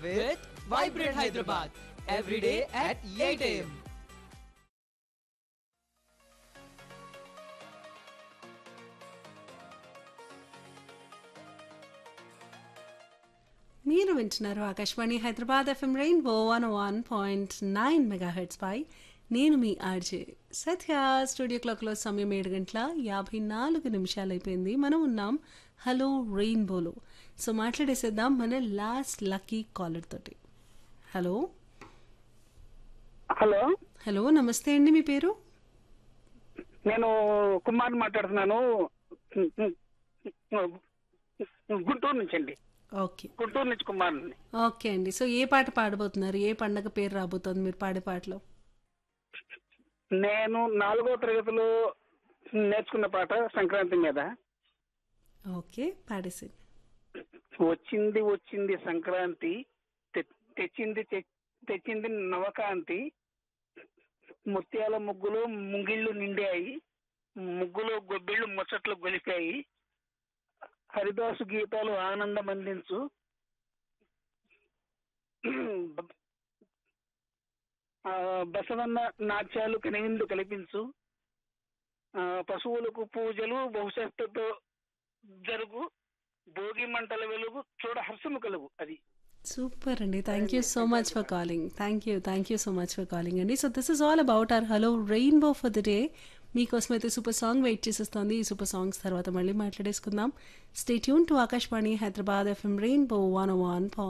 with Vibrant Hyderabad every day at 8 a.m. మీరు వింటున్నారు Akashvani Hyderabad FM rainbow one one point nine megahertz పై నేను మీ ఆర్జే సత్య స్టూడియో క్లాక్లో సమయం ఏడు గంటల యాభై నాలుగు నిమిషాలు అయిపోయింది మనం ఉన్నాం హలో రెయిన్బోలో సో మాట్లాడేసేద్దాం మన లాస్ట్ లక్కీ కాలర్ తోటి హలో హలో హలో నమస్తే అండి మీ పేరు నేను కుమార్ మాట్లాడుతున్నాను గుంటూరు నుంచి అండి ఓకే గుంటూరు నుంచి కుమార్ ఓకే అండి సో ఏ పాట పాడబోతున్నారు ఏ పండగ పేరు రాబోతోంది మీరు పాడే పాటలో నేను నాలుగో తరగతిలో నేర్చుకున్న పాట సంక్రాంతి మీద ఓకే పాడేసేయండి వచ్చింది వచ్చింది సంక్రాంతి తె- తెచ్చింది తె- తెచ్చింది నవకాంతి ముత్యాల ముగ్గులు ముంగిళ్ళు నిండాయి ముగ్గులు గొబ్బిళ్ళు ముచ్చట్లు గొలిపాయి హరిదాసు గీతాలు ఆనందం అందించు ఆ, బసవన్న నాట్యాలు కనివిందు కల్పించు ఆ, పశువులకు పూజలు బహుశక్తితో జరుగు భోగి మంటల వెలుగు చూడ హర్షము కలుగు అది సూపర్ అండి thank you so much for calling thank you thank you so much for calling అండి so this is all about our hello rainbow for the day మీకోసం అయితే సూపర్ సాంగ్ వెయిట్ చేసేస్తుంది ఈ సూపర్ సాంగ్స్ తర్వాత మళ్ళీ మాట్లాడేసుకుందాం stay tune to Akashvani Hyderabad FM rainbow one one